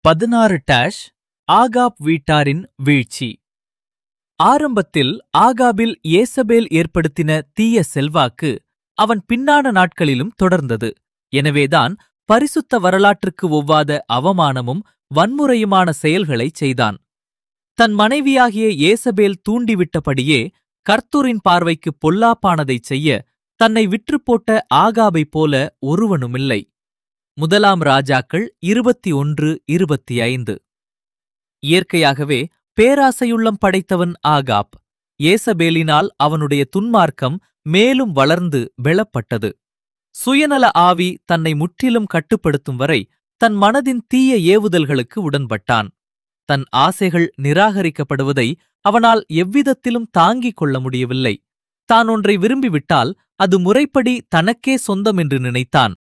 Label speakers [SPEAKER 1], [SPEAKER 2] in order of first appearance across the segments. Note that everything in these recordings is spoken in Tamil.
[SPEAKER 1] பதினாறு டேஷ் ஆகாப் வீட்டாரின் வீழ்ச்சி ஆரம்பத்தில் ஆகாபில் ஏசபேல் ஏற்படுத்தின தீய செல்வாக்கு அவன் பின்னான நாட்களிலும் தொடர்ந்தது எனவேதான் பரிசுத்த வரலாற்றுக்கு ஒவ்வாத அவமானமும் வன்முறையுமான செயல்களைச் செய்தான் தன் மனைவியாகிய ஏசபேல் தூண்டிவிட்டபடியே கர்த்தரின் பார்வைக்கு பொல்லாப்பானதைச் செய்ய தன்னை விற்றுப்போட்ட ஆகாபைப் போல ஒருவனுமில்லை முதலாம் ராஜாக்கள் இருபத்தி ஒன்று இருபத்தி ஐந்து இயற்கையாகவே பேராசையுள்ளம் படைத்தவன் ஆகாப் ஏசபேலினால் அவனுடைய துன்மார்க்கம் மேலும் வளர்ந்து வெளப்பட்டது சுயநல ஆவி தன்னை முற்றிலும் கட்டுப்படுத்தும் வரை தன் மனதின் தீய ஏவுதல்களுக்கு உடன்பட்டான் தன் ஆசைகள் நிராகரிக்கப்படுவதை அவனால் எவ்விதத்திலும் தாங்கிக் கொள்ள முடியவில்லை தான் ஒன்றை விரும்பிவிட்டால் அது முறைப்படி தனக்கே சொந்தம் என்று நினைத்தான்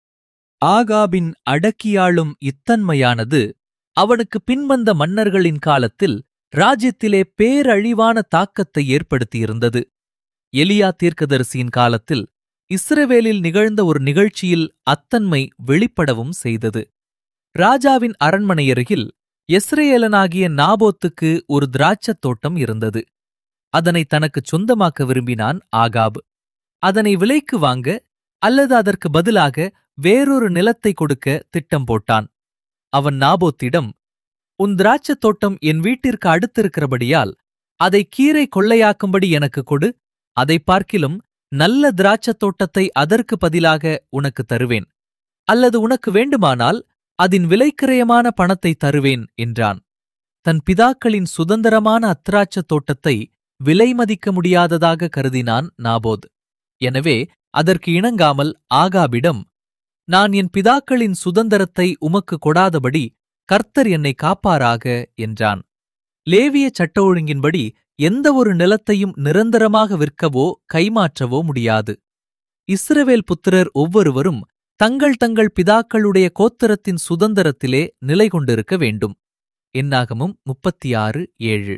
[SPEAKER 1] ஆகாபின் அடக்கியாளும் இத்தன்மையானது அவனுக்கு பின்வந்த மன்னர்களின் காலத்தில் ராஜ்யத்திலே பேரழிவான தாக்கத்தை ஏற்படுத்தியிருந்தது எலியா தீர்க்கதரிசியின் காலத்தில் இஸ்ரவேலில் நிகழ்ந்த ஒரு நிகழ்ச்சியில் அத்தன்மை வெளிப்படவும் செய்தது ராஜாவின் அரண்மனையருகில் எஸ்ரேலனாகிய நாபோத்துக்கு ஒரு திராட்சத் தோட்டம் இருந்தது அதனை தனக்குச் சொந்தமாக்க விரும்பினான் ஆகாப் அதனை விலைக்கு வாங்க அல்லது அதற்கு பதிலாக வேறொரு நிலத்தை கொடுக்க திட்டம் போட்டான் அவன் நாபோத்திடம் உன் திராட்சத் தோட்டம் என் வீட்டிற்கு அடுத்திருக்கிறபடியால் அதை கீரை கொள்ளையாக்கும்படி எனக்கு கொடு அதைப் பார்க்கிலும் நல்ல திராட்சத் தோட்டத்தை அதற்கு பதிலாக உனக்கு தருவேன் அல்லது உனக்கு வேண்டுமானால் அதன் விலைக்கிரயமான பணத்தை தருவேன் என்றான் தன் பிதாக்களின் சுதந்திரமான அத்திராட்சத் தோட்டத்தை விலை மதிக்க முடியாததாக கருதினான் நாபோத் எனவே அதற்கு இணங்காமல் ஆகாபிடம் நான் என் பிதாக்களின் சுதந்திரத்தை உமக்கு கொடாதபடி கர்த்தர் என்னை காப்பாராக என்றான் லேவிய சட்ட ஒழுங்கின்படி எந்த ஒரு நிலத்தையும் நிரந்தரமாக விற்கவோ கைமாற்றவோ முடியாது இஸ்ரவேல் புத்திரர் ஒவ்வொருவரும் தங்கள் தங்கள் பிதாக்களுடைய கோத்திரத்தின் சுதந்திரத்திலே நிலை கொண்டிருக்க வேண்டும் என்னாகமும் முப்பத்தி ஆறு ஏழு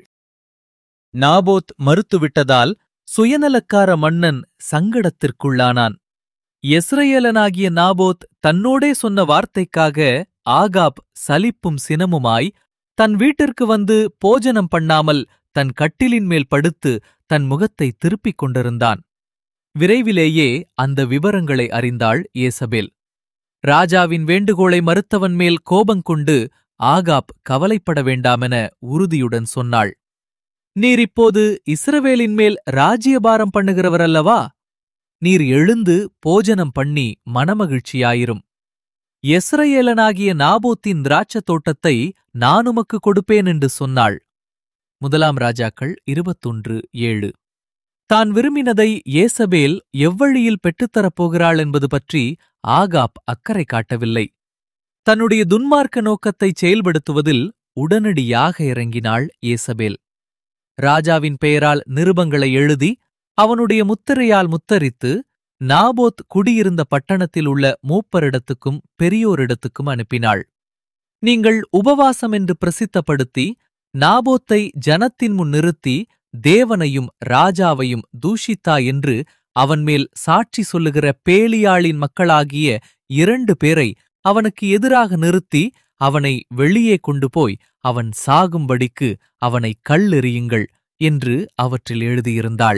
[SPEAKER 1] நாபோத் மறுத்துவிட்டதால் சுயநலக்கார மன்னன் சங்கடத்திற்குள்ளானான் எஸ்ரேலனாகிய நாபோத் தன்னோடே சொன்ன வார்த்தைக்காக ஆகாப் சலிப்பும் சினமுமாய் தன் வீட்டிற்கு வந்து போஜனம் பண்ணாமல் தன் கட்டிலின் மேல் படுத்து தன் முகத்தை திருப்பிக் கொண்டிருந்தான் விரைவிலேயே அந்த விவரங்களை அறிந்தாள் ஏசபேல் ராஜாவின் வேண்டுகோளை மறுத்தவன் மேல் கோபங்கொண்டு ஆகாப் கவலைப்பட வேண்டாமென உறுதியுடன் சொன்னாள் நீர் இப்போது இஸ்ரவேலின் மேல் ராஜ்யபாரம் பண்ணுகிறவரல்லவா நீர் எழுந்து போஜனம் பண்ணி மனமகிழ்ச்சியாயிரும் எஸ்ரேலனாகிய நாபோத்தின் திராட்சத் தோட்டத்தை நான் உமக்கு கொடுப்பேன் என்று சொன்னாள் முதலாம் ராஜாக்கள் இருபத்தொன்று ஏழு தான் விரும்பினதை ஏசபேல் எவ்வழியில் பெற்றுத்தரப் போகிறாள் என்பது பற்றி ஆகாப் அக்கறை காட்டவில்லை தன்னுடைய துன்மார்க்க நோக்கத்தை செயல்படுத்துவதில் உடனடியாக இறங்கினாள் ஏசபேல் ராஜாவின் பெயரால் நிருபங்களை எழுதி அவனுடைய முத்திரையால் முத்தரித்து நாபோத் குடியிருந்த பட்டணத்தில் உள்ள மூப்பரிடத்துக்கும் பெரியோரிடத்துக்கும் அனுப்பினாள் நீங்கள் உபவாசம் என்று பிரசித்தப்படுத்தி நாபோத்தை ஜனத்தின் முன் நிறுத்தி தேவனையும் ராஜாவையும் தூஷித்தா என்று அவன் மேல் சாட்சி சொல்லுகிற பேலியாளின் மக்களாகிய இரண்டு பேரை அவனுக்கு எதிராக நிறுத்தி அவனை வெளியே கொண்டு போய் அவன் சாகும்படிக்கு அவனை கல்லெறியுங்கள் என்று அவற்றில் எழுதியிருந்தாள்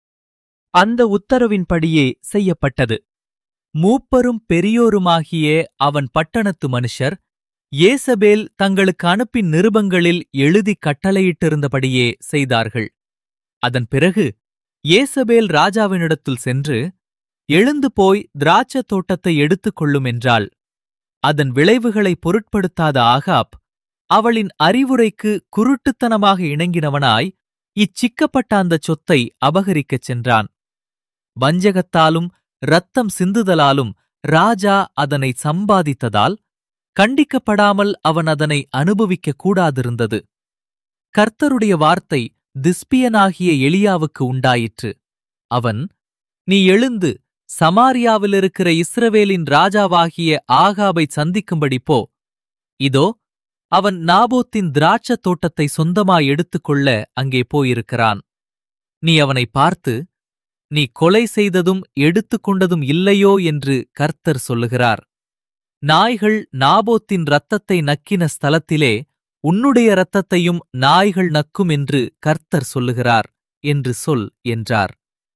[SPEAKER 1] அந்த உத்தரவின்படியே செய்யப்பட்டது மூப்பரும் பெரியோருமாகிய அவன் பட்டணத்து மனுஷர் ஏசபேல் தங்களுக்கு அனுப்பின் நிருபங்களில் எழுதி கட்டளையிட்டிருந்தபடியே செய்தார்கள் அதன் பிறகு ஏசபேல் ராஜாவினிடத்தில் சென்று எழுந்து போய் திராட்சத் தோட்டத்தை எடுத்துக் கொள்ளும் என்றாள் அதன் விளைவுகளை பொருட்படுத்தாத ஆகாப் அவளின் அறிவுரைக்கு குருட்டுத்தனமாக இணங்கினவனாய் இச்சிக்கப்பட்ட அந்தச் சொத்தை அபகரிக்கச் சென்றான் வஞ்சகத்தாலும் இரத்தம் சிந்துதலாலும் ராஜா அதனை சம்பாதித்ததால் கண்டிக்கப்படாமல் அவன் அதனை அனுபவிக்கக் கூடாதிருந்தது கர்த்தருடைய வார்த்தை திஸ்பியனாகிய எலியாவுக்கு உண்டாயிற்று அவன் நீ எழுந்து சமாரியாவிலிருக்கிற இஸ்ரவேலின் ராஜாவாகிய ஆகாபை சந்திக்கும்படி போ இதோ அவன் நாபோத்தின் திராட்சத் தோட்டத்தை சொந்தமாய் எடுத்துக்கொள்ள அங்கே போயிருக்கிறான் நீ அவனை பார்த்து நீ கொலை செய்ததும் எடுத்துக்கொண்டதும் இல்லையோ என்று கர்த்தர் சொல்லுகிறார் நாய்கள் நாபோத்தின் இரத்தத்தை நக்கின ஸ்தலத்திலே உன்னுடைய இரத்தத்தையும் நாய்கள் நக்கும் என்று கர்த்தர் சொல்லுகிறார் என்று சொல் என்றார்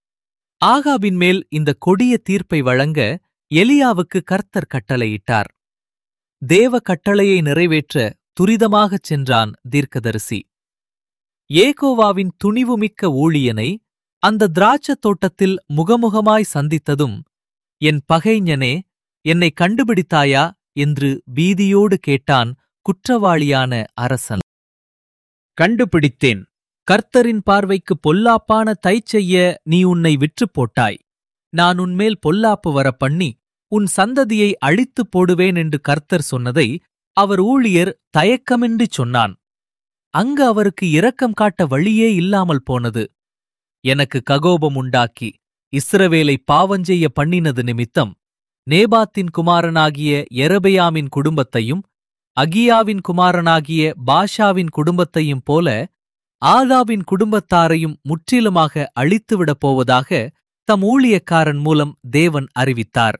[SPEAKER 1] ஆகாபின் மேல் இந்த கொடிய தீர்ப்பை வழங்க எலியாவுக்கு கர்த்தர் கட்டளையிட்டார் தேவ கட்டளையை நிறைவேற்ற துரிதமாகச் சென்றான் தீர்க்கதரிசி ஏகோவாவின் துணிவுமிக்க ஊழியனை அந்த திராட்சத் தோட்டத்தில் முகமுகமாய் சந்தித்ததும் என் பகைஞனே என்னை கண்டுபிடித்தாயா என்று பீதியோடு கேட்டான் குற்றவாளியான அரசன் கண்டுபிடித்தேன் கர்த்தரின் பார்வைக்கு பொல்லாப்பான தை செய்ய நீ உன்னை விற்றுப் போட்டாய் நான் உன்மேல் பொல்லாப்பு வர பண்ணி உன் சந்ததியை அழித்துப் போடுவேன் என்று கர்த்தர் சொன்னதை அவர் ஊழியர் தயக்கமின்றி சொன்னான் அங்கு அவருக்கு இரக்கம் காட்ட வழியே இல்லாமல் போனது எனக்கு ககோபம் உண்டாக்கி இஸ்ரவேலை பாவஞ்செய்ய பண்ணினது நிமித்தம் நேபாத்தின் குமாரனாகிய எரபெயாமின் குடும்பத்தையும் அகியாவின் குமாரனாகிய பாஷாவின் குடும்பத்தையும் போல ஆதாவின் குடும்பத்தாரையும் முற்றிலுமாக அழித்துவிடப் போவதாக தம் ஊழியக்காரன் மூலம் தேவன் அறிவித்தார்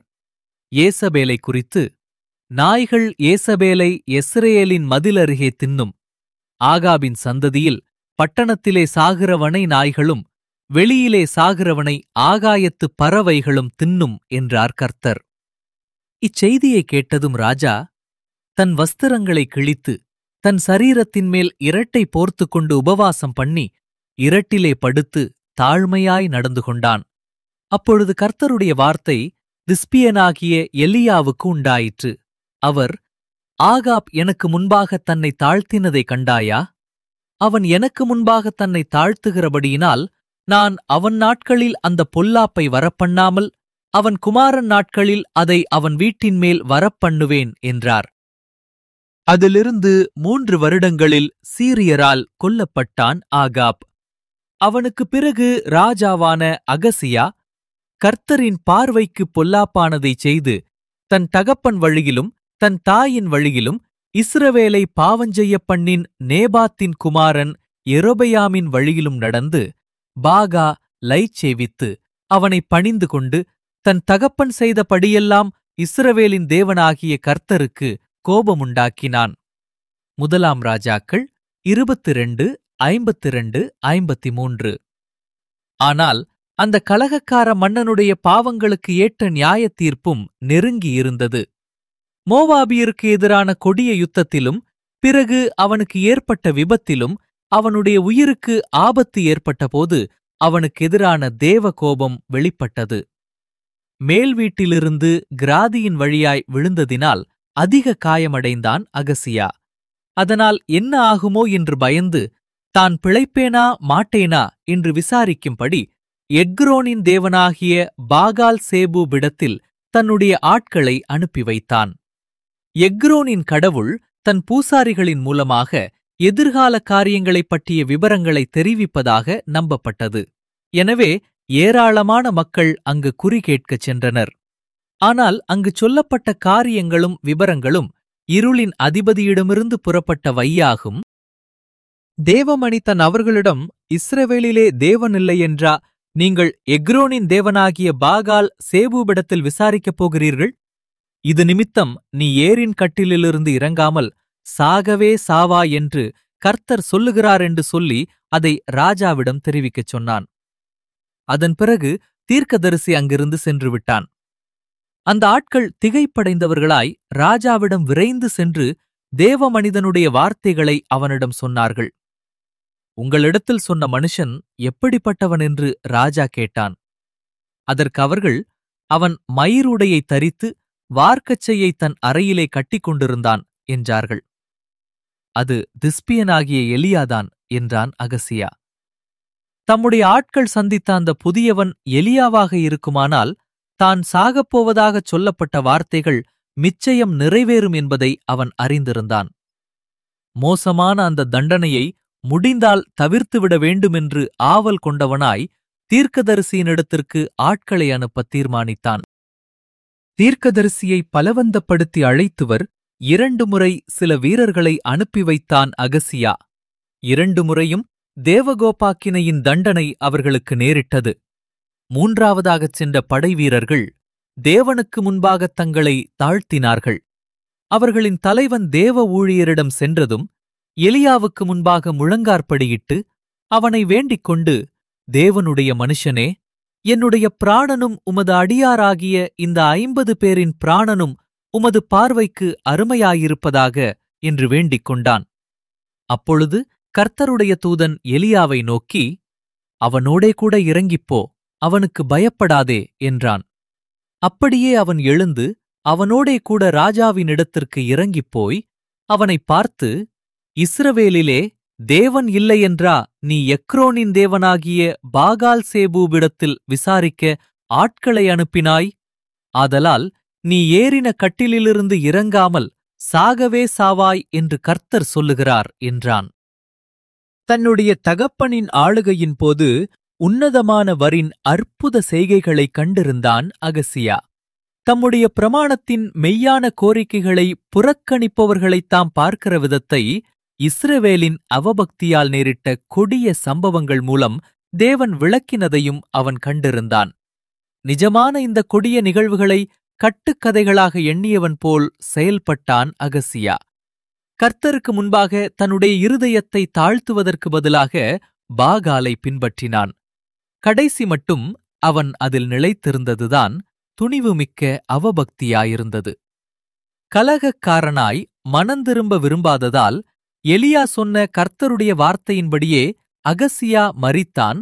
[SPEAKER 1] ஏசபேலை குறித்து நாய்கள் ஏசபேலை எஸ்ரேலின் மதில் அருகே தின்னும் ஆகாபின் சந்ததியில் பட்டணத்திலே சாகிறவனை நாய்களும் வெளியிலே சாகிறவனை ஆகாயத்து பறவைகளும் தின்னும் என்றார் கர்த்தர் இச்செய்தியை கேட்டதும் ராஜா தன் வஸ்திரங்களை கிழித்து தன் சரீரத்தின் மேல் இரட்டை போர்த்துக் கொண்டு உபவாசம் பண்ணி இரட்டிலே படுத்து தாழ்மையாய் நடந்து கொண்டான் அப்பொழுது கர்த்தருடைய வார்த்தை திஸ்பியனாகிய எலியாவுக்கு உண்டாயிற்று அவர் ஆகாப் எனக்கு முன்பாக தன்னை தாழ்த்தினதை கண்டாயா அவன் எனக்கு முன்பாக தன்னை தாழ்த்துகிறபடியினால் நான் அவன் நாட்களில் அந்த பொல்லாப்பை வரப்பண்ணாமல் அவன் குமாரன் நாட்களில் அதை அவன் வீட்டின் மேல் வரப்பண்ணுவேன் என்றார் அதிலிருந்து மூன்று வருடங்களில் சீரியரால் கொல்லப்பட்டான் ஆகாப் அவனுக்குப் பிறகு ராஜாவான அகசியா கர்த்தரின் பார்வைக்கு பொல்லாப்பானதைச் செய்து தன் தகப்பன் வழியிலும் தன் தாயின் வழியிலும் இஸ்ரவேலை பாவஞ்செய்யப் பண்ணின் நேபாத்தின் குமாரன் எரோபெயாமின் வழியிலும் நடந்து பாகா லைச் சேவித்து அவனை பணிந்து கொண்டு தன் தகப்பன் செய்த படியெல்லாம் இஸ்ரவேலின் தேவனாகிய கர்த்தருக்கு கோபமுண்டாக்கினான் முதலாம் ராஜாக்கள் இருபத்தி ரெண்டு ஐம்பத்தி ரெண்டு ஐம்பத்தி மூன்று ஆனால் அந்த கலகக்கார மன்னனுடைய பாவங்களுக்கு ஏற்ற நியாயத் தீர்ப்பும் நெருங்கியிருந்தது மோவாபியருக்கு எதிரான கொடிய யுத்தத்திலும் பிறகு அவனுக்கு ஏற்பட்ட விபத்திலும் அவனுடைய உயிருக்கு ஆபத்து ஏற்பட்டபோது அவனுக்கு எதிரான தேவ கோபம் வெளிப்பட்டது மேல் வீட்டிலிருந்து கிராதியின் வழியாய் விழுந்ததினால் அதிக காயமடைந்தான் அகசியா அதனால் என்ன ஆகுமோ என்று பயந்து தான் பிழைப்பேனா மாட்டேனா என்று விசாரிக்கும்படி எக்ரோனின் தேவனாகிய பாகால் சேபூபிடத்தில் தன்னுடைய ஆட்களை அனுப்பி வைத்தான் எக்ரோனின் கடவுள் தன் பூசாரிகளின் மூலமாக எதிர்கால காரியங்களைப் பற்றிய விவரங்களை தெரிவிப்பதாக நம்பப்பட்டது எனவே ஏராளமான மக்கள் அங்கு குறி கேட்கச் சென்றனர் ஆனால் அங்கு சொல்லப்பட்ட காரியங்களும் விவரங்களும் இருளின் அதிபதியிடமிருந்து புறப்பட்ட வையாகும் தேவமணித்தன் அவர்களிடம் இஸ்ரவேலிலே தேவனில்லை என்றா நீங்கள் எக்ரோனின் தேவனாகிய பாகால் சேபூபிடத்தில் விசாரிக்கப் போகிறீர்கள் இது நிமித்தம் நீ ஏரின் கட்டிலிலிருந்து இறங்காமல் சாகவே சாவா என்று கர்த்தர் சொல்லுகிறார் என்று சொல்லி அதை ராஜாவிடம் தெரிவிக்கச் சொன்னான் அதன் பிறகு தீர்க்கதரிசி அங்கிருந்து சென்று விட்டான் அந்த ஆட்கள் திகைப்படைந்தவர்களாய் ராஜாவிடம் விரைந்து சென்று தேவ மனிதனுடைய வார்த்தைகளை அவனிடம் சொன்னார்கள் உங்களிடத்தில் சொன்ன மனுஷன் எப்படிப்பட்டவன் என்று ராஜா கேட்டான் அதற்கு அவர்கள் அவன் மயிருடையை தரித்து வார்க்கச்சையை தன் அறையிலே கட்டிக் கொண்டிருந்தான் என்றார்கள் அது திஸ்பியனாகிய எலியாதான் என்றான் அகசியா தம்முடைய ஆட்கள் சந்தித்த அந்த புதியவன் எலியாவாக இருக்குமானால் தான் சாகப்போவதாகச் சொல்லப்பட்ட வார்த்தைகள் மிச்சயம் நிறைவேறும் என்பதை அவன் அறிந்திருந்தான் மோசமான அந்த தண்டனையை முடிந்தால் தவிர்த்துவிட வேண்டுமென்று ஆவல் கொண்டவனாய் தீர்க்கதரிசியினிடத்திற்கு ஆட்களை அனுப்ப தீர்மானித்தான் தீர்க்கதரிசியை பலவந்தப்படுத்தி அழைத்துவர் இரண்டு முறை சில வீரர்களை அனுப்பி வைத்தான் அகசியா இரண்டு முறையும் தேவகோபாக்கினையின் தண்டனை அவர்களுக்கு நேரிட்டது மூன்றாவதாகச் சென்ற படைவீரர்கள் தேவனுக்கு முன்பாகத் தங்களை தாழ்த்தினார்கள் அவர்களின் தலைவன் தேவ ஊழியரிடம் சென்றதும் எலியாவுக்கு முன்பாக முழங்கார்ப்படியிட்டு அவனை வேண்டிக் கொண்டு தேவனுடைய மனுஷனே என்னுடைய பிராணனும் உமது அடியாராகிய இந்த ஐம்பது பேரின் பிராணனும் உமது பார்வைக்கு அருமையாயிருப்பதாக என்று வேண்டிக் கொண்டான் அப்பொழுது கர்த்தருடைய தூதன் எலியாவை நோக்கி அவனோடே கூட இறங்கிப்போ அவனுக்கு பயப்படாதே என்றான் அப்படியே அவன் எழுந்து அவனோடே கூட ராஜாவினிடத்திற்கு இறங்கிப் போய் அவனைப் பார்த்து இஸ்ரவேலிலே தேவன் இல்லையென்றா நீ எக்ரோனின் தேவனாகிய பாகால் சேபூவிடத்தில் விசாரிக்க ஆட்களை அனுப்பினாய் ஆதலால் நீ ஏறின கட்டிலிலிருந்து இறங்காமல் சாகவே சாவாய் என்று கர்த்தர் சொல்லுகிறார் என்றான் தன்னுடைய தகப்பனின் ஆளுகையின் போது உன்னதமான வரின் அற்புத செய்கைகளைக் கண்டிருந்தான் அகசியா தம்முடைய பிரமாணத்தின் மெய்யான கோரிக்கைகளை புறக்கணிப்பவர்களைத் தாம் பார்க்கிற விதத்தை இஸ்ரவேலின் அவபக்தியால் நேரிட்ட கொடிய சம்பவங்கள் மூலம் தேவன் விளக்கினதையும் அவன் கண்டிருந்தான் நிஜமான இந்த கொடிய நிகழ்வுகளை கட்டுக்கதைகளாக எண்ணியவன் போல் செயல்பட்டான் அகசியா கர்த்தருக்கு முன்பாக தன்னுடைய இருதயத்தை தாழ்த்துவதற்கு பதிலாக பாகாலை பின்பற்றினான் கடைசி மட்டும் அவன் அதில் நிலைத்திருந்ததுதான் துணிவுமிக்க அவபக்தியாயிருந்தது கலகக்காரனாய் மனந்திரும்ப விரும்பாததால் எலியா சொன்ன கர்த்தருடைய வார்த்தையின்படியே அகசியா மரித்தான்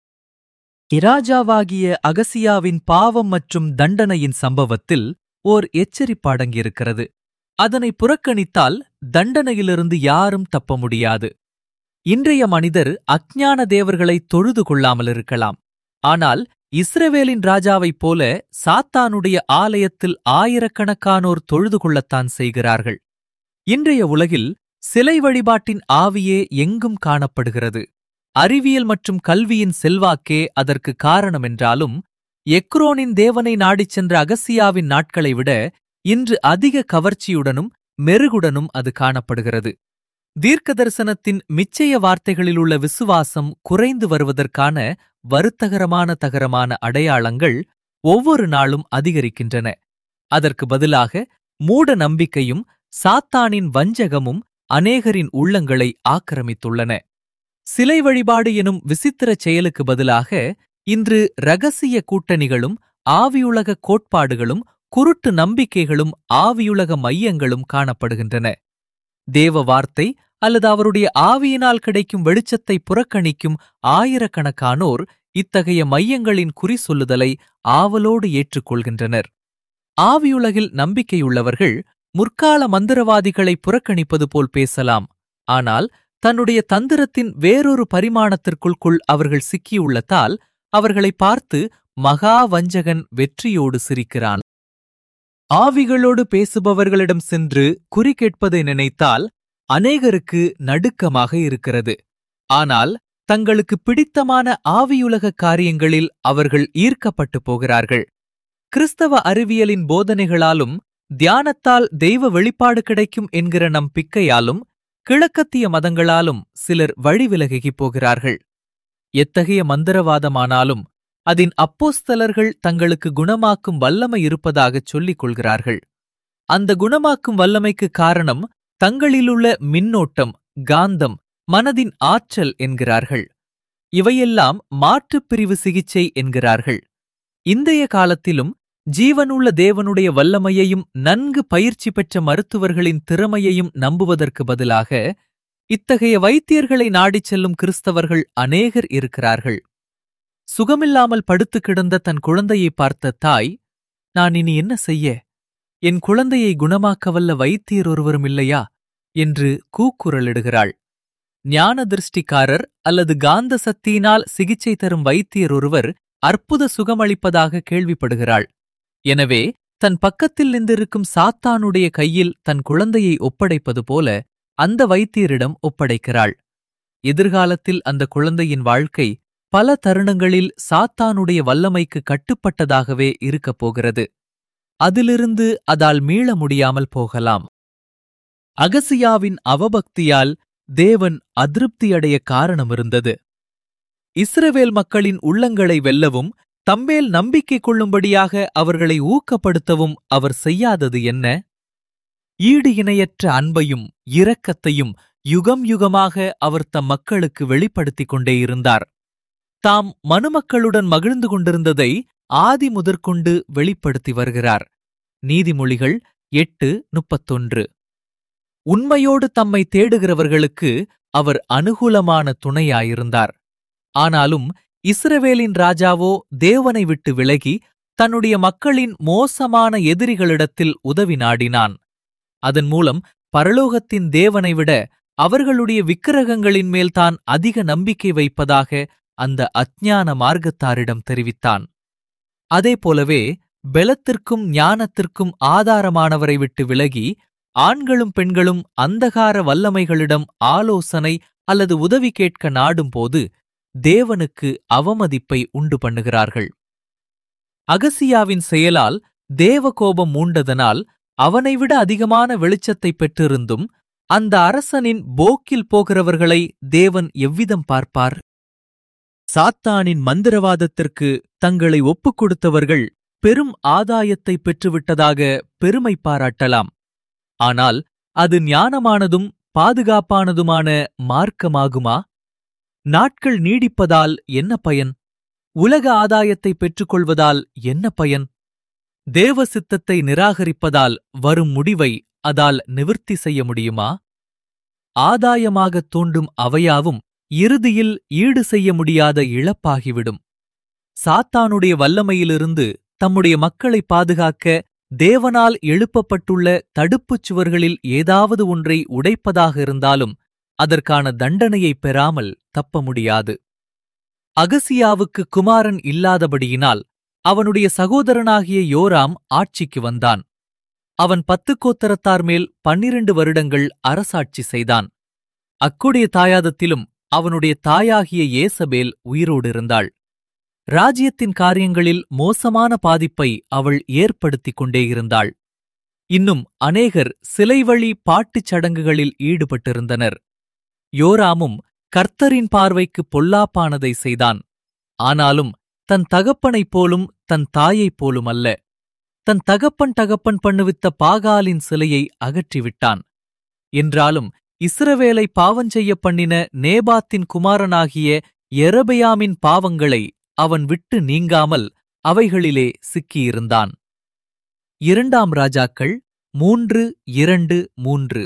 [SPEAKER 1] இராஜாவாகிய அகசியாவின் பாவம் மற்றும் தண்டனையின் சம்பவத்தில் ஓர் எச்சரிப்பாடங்கியிருக்கிறது அதனை புறக்கணித்தால் தண்டனையிலிருந்து யாரும் தப்ப முடியாது இன்றைய மனிதர் அஞ்ஞான தேவர்களை தொழுது கொள்ளாமலிருக்கலாம் ஆனால் இஸ்ரவேலின் ராஜாவைப் போல சாத்தானுடைய ஆலயத்தில் ஆயிரக்கணக்கானோர் தொழுது கொள்ளத்தான் செய்கிறார்கள் இன்றைய உலகில் சிலை வழிபாட்டின் ஆவியே எங்கும் காணப்படுகிறது அறிவியல் மற்றும் கல்வியின் செல்வாக்கே அதற்கு காரணமென்றாலும் எக்ரோனின் தேவனை நாடிச் சென்ற அகசியாவின் நாட்களை விட இன்று அதிக கவர்ச்சியுடனும் மெருகுடனும் அது காணப்படுகிறது தீர்க்க தரிசனத்தின் மிச்சய வார்த்தைகளில் உள்ள விசுவாசம் குறைந்து வருவதற்கான வருத்தகரமான தகரமான அடையாளங்கள் ஒவ்வொரு நாளும் அதிகரிக்கின்றன அதற்கு பதிலாக மூட நம்பிக்கையும் சாத்தானின் வஞ்சகமும் அநேகரின் உள்ளங்களை ஆக்கிரமித்துள்ளன சிலை வழிபாடு எனும் விசித்திர செயலுக்கு பதிலாக இன்று ரகசிய கூட்டணிகளும் ஆவியுலக கோட்பாடுகளும் குருட்டு நம்பிக்கைகளும் ஆவியுலக மையங்களும் காணப்படுகின்றன தேவ வார்த்தை அல்லது அவருடைய ஆவியினால் கிடைக்கும் வெளிச்சத்தை புறக்கணிக்கும் ஆயிரக்கணக்கானோர் இத்தகைய மையங்களின் குறி சொல்லுதலை ஆவலோடு ஏற்றுக்கொள்கின்றனர் ஆவியுலகில் நம்பிக்கையுள்ளவர்கள் முற்கால மந்திரவாதிகளை புறக்கணிப்பது போல் பேசலாம் ஆனால் தன்னுடைய தந்திரத்தின் வேறொரு பரிமாணத்திற்குள்குள் அவர்கள் சிக்கியுள்ளதால் அவர்களை பார்த்து மகா வஞ்சகன் வெற்றியோடு சிரிக்கிறான் ஆவிகளோடு பேசுபவர்களிடம் சென்று குறி கேட்பதை நினைத்தால் அநேகருக்கு நடுக்கமாக இருக்கிறது ஆனால் தங்களுக்கு பிடித்தமான ஆவியுலக காரியங்களில் அவர்கள் ஈர்க்கப்பட்டு போகிறார்கள் கிறிஸ்தவ அறிவியலின் போதனைகளாலும் தியானத்தால் தெய்வ வெளிப்பாடு கிடைக்கும் என்கிற நம் பிக்கையாலும் கிழக்கத்திய மதங்களாலும் சிலர் வழிவிலகிப் போகிறார்கள் எத்தகைய மந்திரவாதமானாலும் அதன் அப்போஸ்தலர்கள் தங்களுக்கு குணமாக்கும் வல்லமை இருப்பதாகச் சொல்லிக் கொள்கிறார்கள் அந்த குணமாக்கும் வல்லமைக்கு காரணம் தங்களிலுள்ள மின்னோட்டம் காந்தம் மனதின் ஆற்றல் என்கிறார்கள் இவையெல்லாம் மாற்றுப் பிரிவு சிகிச்சை என்கிறார்கள் இன்றைய காலத்திலும் ஜீவனுள்ள தேவனுடைய வல்லமையையும் நன்கு பயிற்சி பெற்ற மருத்துவர்களின் திறமையையும் நம்புவதற்கு பதிலாக இத்தகைய வைத்தியர்களை நாடிச் செல்லும் கிறிஸ்தவர்கள் அநேகர் இருக்கிறார்கள் சுகமில்லாமல் படுத்து கிடந்த தன் குழந்தையை பார்த்த தாய் நான் இனி என்ன செய்ய என் குழந்தையை குணமாக்கவல்ல வைத்தியர் ஒருவரும் இல்லையா என்று கூக்குரலிடுகிறாள் ஞான திருஷ்டிக்காரர் அல்லது காந்த சக்தியினால் சிகிச்சை தரும் வைத்தியர் ஒருவர் அற்புத சுகமளிப்பதாக கேள்விப்படுகிறாள் எனவே தன் பக்கத்தில் நின்றிருக்கும் சாத்தானுடைய கையில் தன் குழந்தையை ஒப்படைப்பது போல அந்த வைத்தியரிடம் ஒப்படைக்கிறாள் எதிர்காலத்தில் அந்த குழந்தையின் வாழ்க்கை பல தருணங்களில் சாத்தானுடைய வல்லமைக்கு கட்டுப்பட்டதாகவே இருக்கப் போகிறது அதிலிருந்து அதால் மீள முடியாமல் போகலாம் அகசியாவின் அவபக்தியால் தேவன் அதிருப்தியடைய காரணமிருந்தது இஸ்ரவேல் மக்களின் உள்ளங்களை வெல்லவும் தம்மேல் நம்பிக்கை கொள்ளும்படியாக அவர்களை ஊக்கப்படுத்தவும் அவர் செய்யாதது என்ன ஈடு இணையற்ற அன்பையும் இரக்கத்தையும் யுகம் யுகமாக அவர் தம் மக்களுக்கு வெளிப்படுத்திக் கொண்டே இருந்தார் தாம் மனுமக்களுடன் மகிழ்ந்து கொண்டிருந்ததை ஆதி முதற்கொண்டு வெளிப்படுத்தி வருகிறார் நீதிமொழிகள் எட்டு முப்பத்தொன்று உண்மையோடு தம்மை தேடுகிறவர்களுக்கு அவர் அனுகூலமான துணையாயிருந்தார் ஆனாலும் இஸ்ரவேலின் ராஜாவோ தேவனை விட்டு விலகி தன்னுடைய மக்களின் மோசமான எதிரிகளிடத்தில் உதவி நாடினான் அதன் மூலம் பரலோகத்தின் தேவனை விட அவர்களுடைய விக்கிரகங்களின் மேல் தான் அதிக நம்பிக்கை வைப்பதாக அந்த அஞ்ஞான மார்க்கத்தாரிடம் தெரிவித்தான் அதேபோலவே பெலத்திற்கும் ஞானத்திற்கும் ஆதாரமானவரை விட்டு விலகி ஆண்களும் பெண்களும் அந்தகார வல்லமைகளிடம் ஆலோசனை அல்லது உதவி கேட்க நாடும்போது தேவனுக்கு அவமதிப்பை உண்டு பண்ணுகிறார்கள் அகசியாவின் செயலால் தேவகோபம் மூண்டதனால் அவனைவிட அதிகமான வெளிச்சத்தை பெற்றிருந்தும் அந்த அரசனின் போக்கில் போகிறவர்களை தேவன் எவ்விதம் பார்ப்பார் சாத்தானின் மந்திரவாதத்திற்கு தங்களை ஒப்புக் கொடுத்தவர்கள் பெரும் ஆதாயத்தை பெற்றுவிட்டதாக பெருமை பாராட்டலாம் ஆனால் அது ஞானமானதும் பாதுகாப்பானதுமான மார்க்கமாகுமா நாட்கள் நீடிப்பதால் என்ன பயன் உலக ஆதாயத்தை பெற்றுக்கொள்வதால் என்ன பயன் தேவ சித்தத்தை நிராகரிப்பதால் வரும் முடிவை அதால் நிவிர்த்தி செய்ய முடியுமா ஆதாயமாகத் தோன்றும் அவையாவும் இறுதியில் ஈடு செய்ய முடியாத இழப்பாகிவிடும் சாத்தானுடைய வல்லமையிலிருந்து தம்முடைய மக்களை பாதுகாக்க தேவனால் எழுப்பப்பட்டுள்ள தடுப்புச் சுவர்களில் ஏதாவது ஒன்றை உடைப்பதாக இருந்தாலும் அதற்கான தண்டனையை பெறாமல் தப்ப முடியாது அகசியாவுக்கு குமாரன் இல்லாதபடியினால் அவனுடைய சகோதரனாகிய யோராம் ஆட்சிக்கு வந்தான் அவன் பத்து கோத்தரத்தார் மேல் பன்னிரண்டு வருடங்கள் அரசாட்சி செய்தான் அக்குடைய தாயாதத்திலும் அவனுடைய தாயாகிய ஏசபேல் உயிரோடு இருந்தாள் ராஜ்யத்தின் காரியங்களில் மோசமான பாதிப்பை அவள் ஏற்படுத்திக் கொண்டே இருந்தாள் இன்னும் அநேகர் சிலைவழி பாட்டுச் சடங்குகளில் ஈடுபட்டிருந்தனர் யோராமும் கர்த்தரின் பார்வைக்கு பொல்லாப்பானதை செய்தான் ஆனாலும் தன் தகப்பனைப் போலும் தன் தாயைப் போலும் அல்ல தன் தகப்பன் தகப்பன் பண்ணுவித்த பாகாலின் சிலையை அகற்றிவிட்டான் என்றாலும் இஸ்ரவேலை பாவஞ்செய்ய பண்ணின நேபாத்தின் குமாரனாகிய எரபெயாமின் பாவங்களை அவன் விட்டு நீங்காமல் அவைகளிலே சிக்கியிருந்தான் இரண்டாம் ராஜாக்கள் மூன்று இரண்டு மூன்று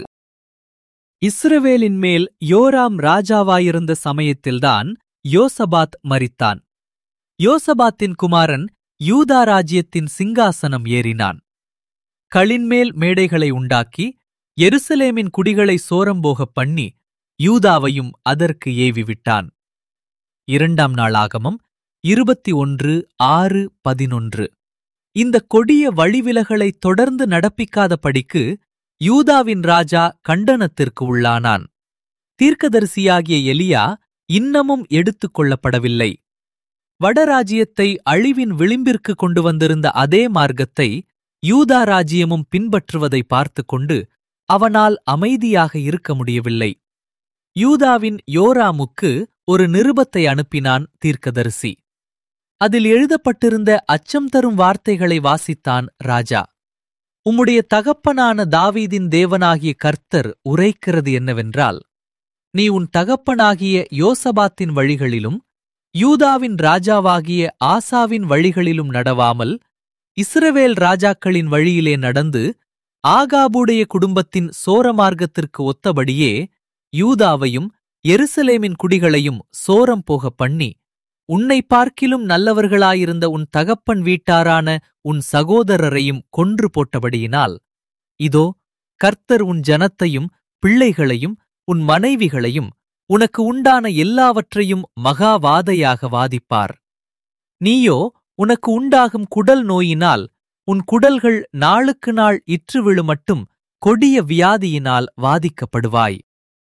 [SPEAKER 1] இஸ்ரவேலின் மேல் யோராம் ராஜாவாயிருந்த சமயத்தில்தான் யோசபாத் மரித்தான் யோசபாத்தின் குமாரன் யூதா ராஜ்யத்தின் சிங்காசனம் ஏறினான் களின்மேல் மேடைகளை உண்டாக்கி எருசலேமின் குடிகளை சோரம்போகப் பண்ணி யூதாவையும் அதற்கு ஏவிவிட்டான் இரண்டாம் நாளாகமம் இருபத்தி ஒன்று ஆறு பதினொன்று இந்த கொடிய வழிவிலகளை தொடர்ந்து நடப்பிக்காதபடிக்கு யூதாவின் ராஜா கண்டனத்திற்கு உள்ளானான் தீர்க்கதரிசியாகிய எலியா இன்னமும் எடுத்துக் கொள்ளப்படவில்லை வடராஜ்யத்தை அழிவின் விளிம்பிற்கு கொண்டு வந்திருந்த அதே மார்க்கத்தை யூதா ராஜ்யமும் பின்பற்றுவதை பார்த்து கொண்டு அவனால் அமைதியாக இருக்க முடியவில்லை யூதாவின் யோராமுக்கு ஒரு நிருபத்தை அனுப்பினான் தீர்க்கதரிசி அதில் எழுதப்பட்டிருந்த அச்சம் தரும் வார்த்தைகளை வாசித்தான் ராஜா உம்முடைய தகப்பனான தாவீதின் தேவனாகிய கர்த்தர் உரைக்கிறது என்னவென்றால் நீ உன் தகப்பனாகிய யோசபாத்தின் வழிகளிலும் யூதாவின் ராஜாவாகிய ஆசாவின் வழிகளிலும் நடவாமல் இஸ்ரவேல் ராஜாக்களின் வழியிலே நடந்து ஆகாபுடைய குடும்பத்தின் சோரமார்க்கத்திற்கு ஒத்தபடியே யூதாவையும் எருசலேமின் குடிகளையும் சோரம் போக பண்ணி உன்னை பார்க்கிலும் நல்லவர்களாயிருந்த உன் தகப்பன் வீட்டாரான உன் சகோதரரையும் கொன்று போட்டபடியினால் இதோ கர்த்தர் உன் ஜனத்தையும் பிள்ளைகளையும் உன் மனைவிகளையும் உனக்கு உண்டான எல்லாவற்றையும் மகாவாதையாக வாதிப்பார் நீயோ உனக்கு உண்டாகும் குடல் நோயினால் உன் குடல்கள் நாளுக்கு நாள் இற்று விழுமட்டும் கொடிய வியாதியினால் வாதிக்கப்படுவாய்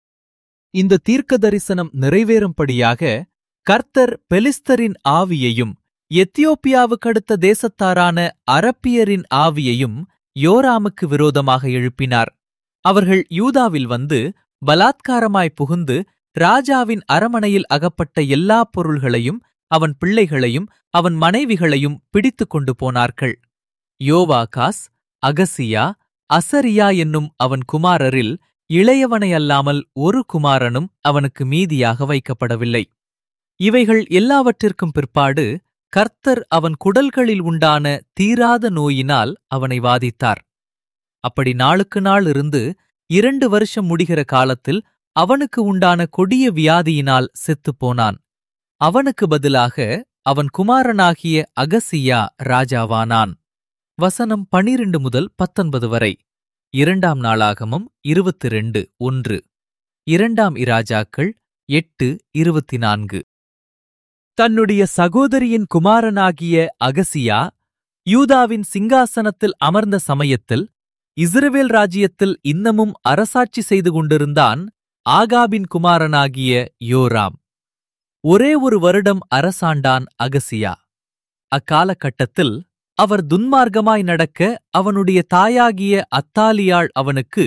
[SPEAKER 1] இந்த தீர்க்க தரிசனம் நிறைவேறும்படியாக கர்த்தர் பெலிஸ்தரின் ஆவியையும் எத்தியோப்பியாவுக்கடுத்த தேசத்தாரான அரப்பியரின் ஆவியையும் யோராமுக்கு விரோதமாக எழுப்பினார் அவர்கள் யூதாவில் வந்து பலாத்காரமாய் புகுந்து ராஜாவின் அரமனையில் அகப்பட்ட எல்லா பொருள்களையும் அவன் பிள்ளைகளையும் அவன் மனைவிகளையும் பிடித்துக் கொண்டு போனார்கள் யோவாகாஸ் அகசியா அசரியா என்னும் அவன் குமாரரில் இளையவனை அல்லாமல் ஒரு குமாரனும் அவனுக்கு மீதியாக வைக்கப்படவில்லை இவைகள் எல்லாவற்றிற்கும் பிற்பாடு கர்த்தர் அவன் குடல்களில் உண்டான தீராத நோயினால் அவனை வாதித்தார் அப்படி நாளுக்கு நாள் இருந்து இரண்டு வருஷம் முடிகிற காலத்தில் அவனுக்கு உண்டான கொடிய வியாதியினால் செத்துப்போனான் அவனுக்கு பதிலாக அவன் குமாரனாகிய அகசியா ராஜாவானான் வசனம் பனிரெண்டு முதல் பத்தொன்பது வரை இரண்டாம் நாளாகமம் இருபத்தி ரெண்டு ஒன்று இரண்டாம் இராஜாக்கள் எட்டு இருபத்தி நான்கு தன்னுடைய சகோதரியின் குமாரனாகிய அகசியா யூதாவின் சிங்காசனத்தில் அமர்ந்த சமயத்தில் இஸ்ரவேல் ராஜ்யத்தில் இன்னமும் அரசாட்சி செய்து கொண்டிருந்தான் ஆகாபின் குமாரனாகிய யோராம் ஒரே ஒரு வருடம் அரசாண்டான் அகசியா அக்காலகட்டத்தில் அவர் துன்மார்க்கமாய் நடக்க அவனுடைய தாயாகிய அத்தாலியாள் அவனுக்கு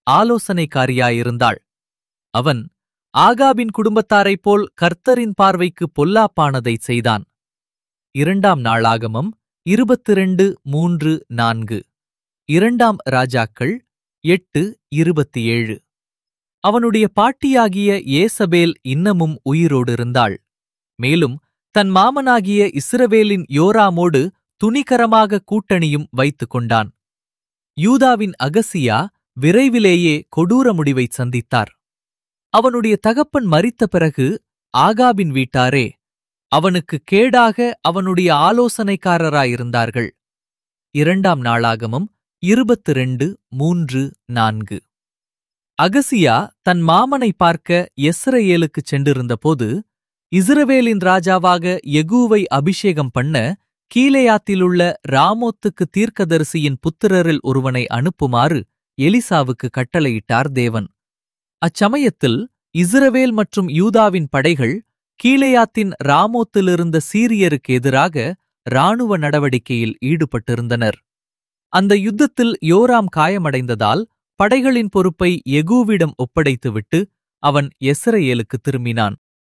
[SPEAKER 1] ஆலோசனைக்காரியாயிருந்தாள் அவன் ஆகாபின் குடும்பத்தாரைப் போல் கர்த்தரின் பார்வைக்கு பொல்லாப்பானதை செய்தான் இரண்டாம் நாளாகமம் இருபத்திரண்டு மூன்று நான்கு இரண்டாம் ராஜாக்கள் எட்டு இருபத்தி ஏழு அவனுடைய பாட்டியாகிய ஏசபேல் இன்னமும் உயிரோடு இருந்தாள் மேலும் தன் மாமனாகிய இஸ்ரவேலின் யோராமோடு துணிகரமாக கூட்டணியும் வைத்துக் கொண்டான் யூதாவின் அகசியா விரைவிலேயே கொடூர முடிவை சந்தித்தார் அவனுடைய தகப்பன் மரித்த பிறகு ஆகாபின் வீட்டாரே அவனுக்கு கேடாக அவனுடைய ஆலோசனைக்காரராயிருந்தார்கள் இரண்டாம் நாளாகமம் இருபத்து ரெண்டு மூன்று நான்கு அகசியா தன் மாமனை பார்க்க எஸ்ரேலுக்குச் சென்றிருந்தபோது இஸ்ரவேலின் ராஜாவாக யெகூவை அபிஷேகம் பண்ண கீலேயாத்திலுள்ள ராமோத்துக்கு தீர்க்கதரிசியின் புத்திரரில் ஒருவனை அனுப்புமாறு எலிசாவுக்கு கட்டளையிட்டார் தேவன் அச்சமயத்தில் இஸ்ரவேல் மற்றும் யூதாவின் படைகள் கீலேயாத்தின் ராமோத்திலிருந்த சீரியருக்கு எதிராக இராணுவ நடவடிக்கையில் ஈடுபட்டிருந்தனர் அந்த யுத்தத்தில் யோராம் காயமடைந்ததால் படைகளின் பொறுப்பை யெகூவிடம் ஒப்படைத்துவிட்டு அவன் எஸ்ரேலுக்கு திரும்பினான்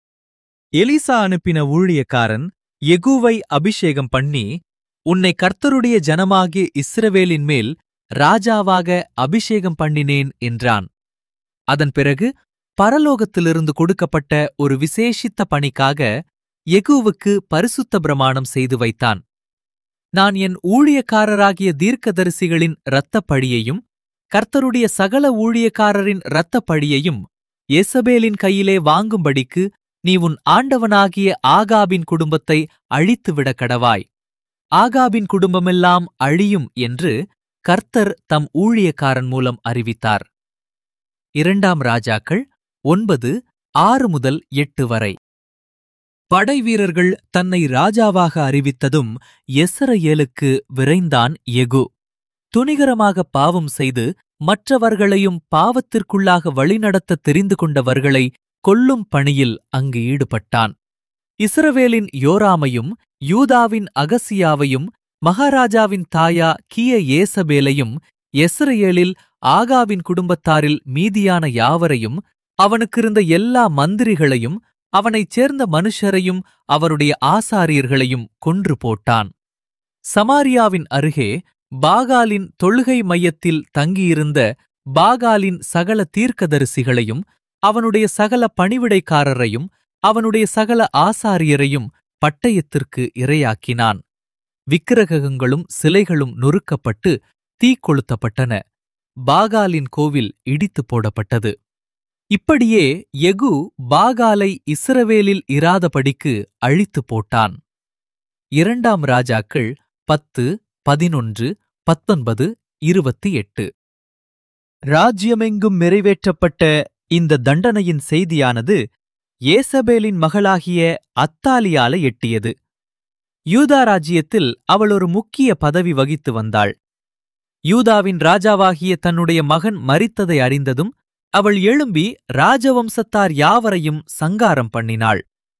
[SPEAKER 1] எலிசா அனுப்பின ஊழியக்காரன் யெகூவை அபிஷேகம் பண்ணி உன்னை கர்த்தருடைய ஜனமாகிய இஸ்ரவேலின் மேல் ராஜாவாக அபிஷேகம் பண்ணினேன் என்றான் அதன் பிறகு பரலோகத்திலிருந்து கொடுக்கப்பட்ட ஒரு விசேஷித்த பணிக்காக யெகூவுக்கு பரிசுத்த பிரமாணம் செய்து வைத்தான் நான் என் ஊழியக்காரராகிய தீர்க்கதரிசிகளின் இரத்தப்பழியையும் கர்த்தருடைய சகல ஊழியக்காரரின் இரத்தப்பழியையும் எசபேலின் கையிலே வாங்கும்படிக்கு நீ உன் ஆண்டவனாகிய ஆகாபின் குடும்பத்தை அழித்துவிடக் கடவாய் ஆகாபின் குடும்பமெல்லாம் அழியும் என்று கர்த்தர் தம் ஊழியக்காரன் மூலம் அறிவித்தார் இரண்டாம் ராஜாக்கள் ஒன்பது ஆறு முதல் எட்டு வரை படை வீரர்கள் தன்னை ராஜாவாக அறிவித்ததும் எஸ்ரயேலுக்கு விரைந்தான் எகு துணிகரமாக பாவம் செய்து மற்றவர்களையும் பாவத்திற்குள்ளாக வழிநடத்த தெரிந்து கொண்டவர்களை கொல்லும் பணியில் அங்கு ஈடுபட்டான் இஸ்ரவேலின் யோராமையும் யூதாவின் அகசியாவையும் மகாராஜாவின் தாயா கிய ஏசபேலையும் எஸ்ரேலில் ஆகாவின் குடும்பத்தாரில் மீதியான யாவரையும் அவனுக்கிருந்த எல்லா மந்திரிகளையும் அவனைச் சேர்ந்த மனுஷரையும் அவருடைய ஆசாரியர்களையும் கொன்று போட்டான் சமாரியாவின் அருகே பாகாலின் தொழுகை மையத்தில் தங்கியிருந்த பாகாலின் சகல தீர்க்கதரிசிகளையும் அவனுடைய சகல பணிவிடைக்காரரையும் அவனுடைய சகல ஆசாரியரையும் பட்டயத்திற்கு இரையாக்கினான் விக்கிரகங்களும் சிலைகளும் நொறுக்கப்பட்டு தீக்கொளுத்தப்பட்டன பாகாலின் கோவில் இடித்துப் போடப்பட்டது இப்படியே எகு பாகாலை இஸ்ரவேலில் இராதபடிக்கு அழித்துப் போட்டான் இரண்டாம் ராஜாக்கள் பத்து பதினொன்று பத்தொன்பது இருபத்தி எட்டு ராஜ்யமெங்கும் நிறைவேற்றப்பட்ட இந்த தண்டனையின் செய்தியானது ஏசபேலின் மகளாகிய அத்தாலியால எட்டியது யூதா ராஜ்யத்தில் அவள் ஒரு முக்கிய பதவி வகித்து வந்தாள் யூதாவின் ராஜாவாகிய தன்னுடைய மகன் மரித்ததை அறிந்ததும் அவள் எழும்பி ராஜவம்சத்தார் யாவரையும் சங்காரம் பண்ணினாள்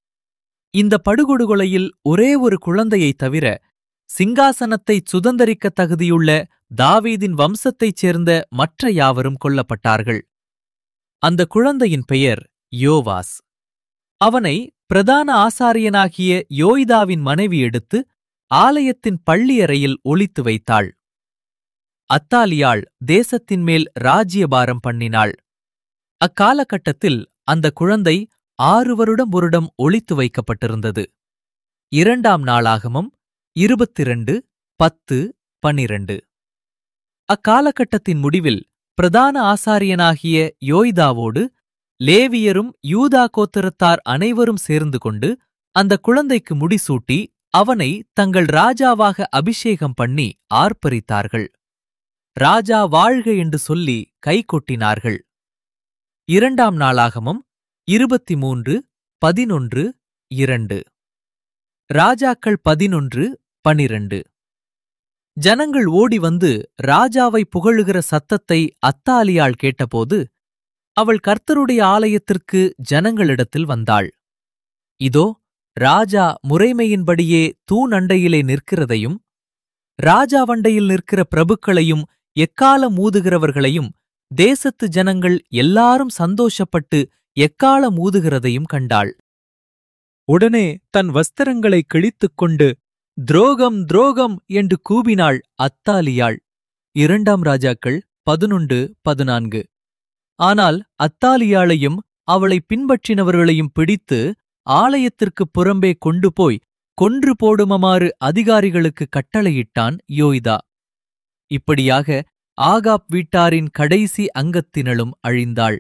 [SPEAKER 1] இந்த படுகொடுகொலையில் ஒரே ஒரு குழந்தையைத் தவிர சிங்காசனத்தை சுதந்தரிக்க தகுதியுள்ள தாவீதின் வம்சத்தைச் சேர்ந்த மற்ற யாவரும் கொல்லப்பட்டார்கள் அந்த குழந்தையின் பெயர் யோவாஸ் அவனை பிரதான ஆசாரியனாகிய யோய்தாவின் மனைவி எடுத்து ஆலயத்தின் பள்ளியறையில் ஒளித்து வைத்தாள் அத்தாலியாள் தேசத்தின் மேல் ராஜ்யபாரம் பண்ணினாள் அக்காலகட்டத்தில் அந்த குழந்தை ஆறு வருடம் ஒருடம் ஒளித்து வைக்கப்பட்டிருந்தது இரண்டாம் நாளாகமம் இருபத்திரண்டு பத்து பனிரண்டு அக்காலகட்டத்தின் முடிவில் பிரதான ஆசாரியனாகிய யோய்தாவோடு லேவியரும் யூதா கோத்திரத்தார் அனைவரும் சேர்ந்து கொண்டு அந்த குழந்தைக்கு முடிசூட்டி அவனை தங்கள் ராஜாவாக அபிஷேகம் பண்ணி ஆர்ப்பரித்தார்கள் ராஜா வாழ்க என்று சொல்லி கைகொட்டினார்கள் இரண்டாம் நாளாகமம் இருபத்தி மூன்று பதினொன்று இரண்டு ராஜாக்கள் பதினொன்று பனிரண்டு ஜனங்கள் ஓடி வந்து ராஜாவை புகழுகிற சத்தத்தை அத்தாலியாள் கேட்டபோது அவள் கர்த்தருடைய ஆலயத்திற்கு ஜனங்களிடத்தில் வந்தாள் இதோ ராஜா முறைமையின்படியே தூணண்டையிலே நிற்கிறதையும் ராஜாவண்டையில் நிற்கிற பிரபுக்களையும் எக்காலம் ஊதுகிறவர்களையும் தேசத்து ஜனங்கள் எல்லாரும் சந்தோஷப்பட்டு எக்காலம் ஊதுகிறதையும் கண்டாள் உடனே தன் வஸ்திரங்களை கிழித்துக் கொண்டு துரோகம் துரோகம் என்று கூவினாள் அத்தாலியாள் இரண்டாம் ராஜாக்கள் பதினொன்று பதினான்கு ஆனால் அத்தாலியாளையும் அவளை பின்பற்றினவர்களையும் பிடித்து ஆலயத்திற்குப் புறம்பே கொண்டு போய் கொன்று போடுமமாறு அதிகாரிகளுக்கு கட்டளையிட்டான் யோய்தா இப்படியாக ஆகாப் வீட்டாரின் கடைசி அங்கத்தினளும் அழிந்தாள்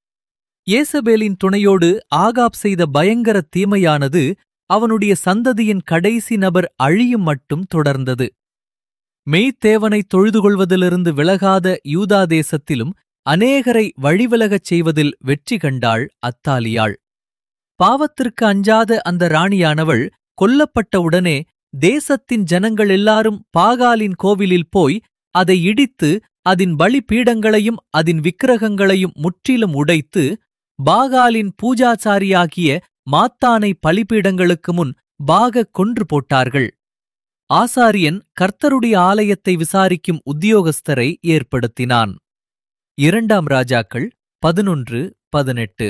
[SPEAKER 1] ஏசபேலின் துணையோடு ஆகாப் செய்த பயங்கர தீமையானது அவனுடைய சந்ததியின் கடைசி நபர் அழியும் மட்டும் தொடர்ந்தது மெய்த்தேவனை தொழுது கொள்வதிலிருந்து விலகாத யூதா தேசத்திலும் அநேகரை வழிவிலகச் செய்வதில் வெற்றி கண்டாள் அத்தாலியாள் பாவத்திற்கு அஞ்சாத அந்த ராணியானவள் கொல்லப்பட்டவுடனே தேசத்தின் ஜனங்கள் எல்லாரும் பாகாலின் கோவிலில் போய் அதை இடித்து அதன் பலிபீடங்களையும் அதன் விக்கிரகங்களையும் முற்றிலும் உடைத்து பாகாலின் பூஜாச்சாரியாகிய மாத்தானை பலிபீடங்களுக்கு முன் பாக கொன்று போட்டார்கள் ஆசாரியன் கர்த்தருடைய ஆலயத்தை விசாரிக்கும் உத்தியோகஸ்தரை ஏற்படுத்தினான் இரண்டாம் ராஜாக்கள் பதினொன்று பதினெட்டு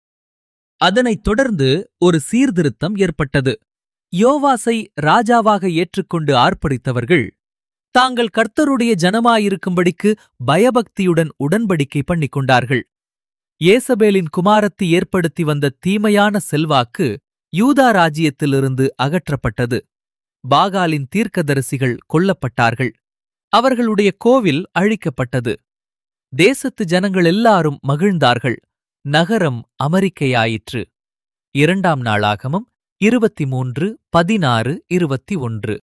[SPEAKER 1] அதனைத் தொடர்ந்து ஒரு சீர்திருத்தம் ஏற்பட்டது யோவாசை ராஜாவாக ஏற்றுக்கொண்டு ஆர்ப்பரித்தவர்கள் தாங்கள் கர்த்தருடைய ஜனமாயிருக்கும்படிக்கு பயபக்தியுடன் உடன்படிக்கை பண்ணிக் கொண்டார்கள் ஏசபேலின் குமாரத்தி ஏற்படுத்தி வந்த தீமையான செல்வாக்கு யூதா ராஜ்யத்திலிருந்து அகற்றப்பட்டது பாகாலின் தீர்க்கதரிசிகள் கொல்லப்பட்டார்கள் அவர்களுடைய கோவில் அழிக்கப்பட்டது தேசத்து ஜனங்கள் எல்லாரும் மகிழ்ந்தார்கள் நகரம் அமெரிக்கையாயிற்று இரண்டாம் நாளாகமம் இருபத்தி மூன்று பதினாறு இருபத்தி ஒன்று